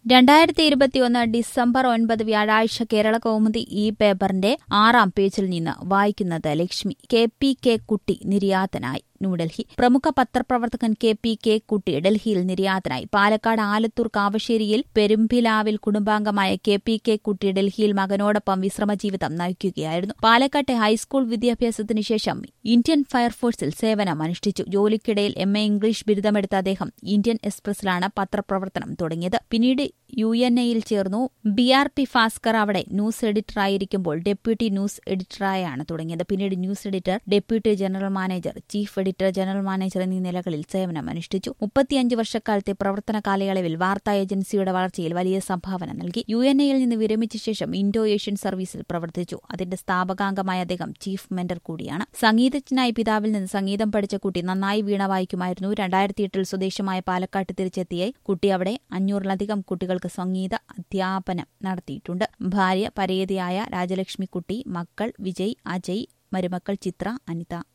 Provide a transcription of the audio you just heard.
രണ്ടായിരത്തി ഇരുപത്തിയൊന്ന് ഡിസംബർ ഒൻപത് വ്യാഴാഴ്ച കേരള കൗമുദി ഈ പേപ്പറിന്റെ ആറാം പേജിൽ നിന്ന് വായിക്കുന്നത് ലക്ഷ്മി കെ പി കെ കുട്ടി നിര്യാതനായി ന്യൂഡൽഹി പ്രമുഖ പത്രപ്രവർത്തകൻ കെ പി കെ കുട്ടി ഡൽഹിയിൽ നിര്യാതനായി പാലക്കാട് ആലത്തൂർ കാവശ്ശേരിയിൽ പെരുമ്പിലാവിൽ കുടുംബാംഗമായ കെ പി കെ കുട്ടി ഡൽഹിയിൽ മകനോടൊപ്പം വിശ്രമജീവിതം നയിക്കുകയായിരുന്നു പാലക്കാട്ടെ ഹൈസ്കൂൾ വിദ്യാഭ്യാസത്തിനു ശേഷം ഇന്ത്യൻ ഫയർഫോഴ്സിൽ സേവനം അനുഷ്ഠിച്ചു ജോലിക്കിടയിൽ എം എ ഇംഗ്ലീഷ് ബിരുദമെടുത്ത അദ്ദേഹം ഇന്ത്യൻ എക്സ്പ്രസിലാണ് പത്രപ്രവർത്തനം തുടങ്ങിയത് പിന്നീട് യു എൻ എയിൽ ചേർന്നു ബി ആർ പി ഭാസ്കർ അവിടെ ന്യൂസ് എഡിറ്ററായിരിക്കുമ്പോൾ ഡെപ്യൂട്ടി ന്യൂസ് എഡിറ്ററായാണ് തുടങ്ങിയത് പിന്നീട് news editor deputy general manager chief editor general manager എന്നീ നിലകളിൽ സേവനം അനുഷ്ഠിച്ചു മുപ്പത്തിയഞ്ച് വർഷക്കാലത്തെ പ്രവർത്തന കാലയളവിൽ വാർത്താ ഏജൻസിയുടെ വളർച്ചയിൽ വലിയ സംഭാവന നൽകി യു എൻ എയിൽ നിന്ന് വിരമിച്ച ശേഷം ഇൻഡോ ഏഷ്യൻ സർവീസിൽ പ്രവർത്തിച്ചു അതിന്റെ സ്ഥാപകാംഗമായ അദ്ദേഹം ചീഫ് മെന്റർ കൂടിയാണ് സംഗീതജ്ഞനായ പിതാവിൽ നിന്ന് സംഗീതം പഠിച്ച കുട്ടി നന്നായി വീണ വായിക്കുമായിരുന്നു രണ്ടായിരത്തി എട്ടിൽ സ്വദേശമായ പാലക്കാട്ട് തിരിച്ചെത്തിയ കുട്ടി അവിടെ അഞ്ഞൂറിലധികം കുട്ടികൾക്ക് സംഗീത അധ്യാപനം നടത്തിയിട്ടുണ്ട് ഭാര്യ പരേതയായ രാജലക്ഷ്മിക്കുട്ടി മക്കൾ വിജയ് അജയ് മരുമക്കൾ ചിത്ര അനിത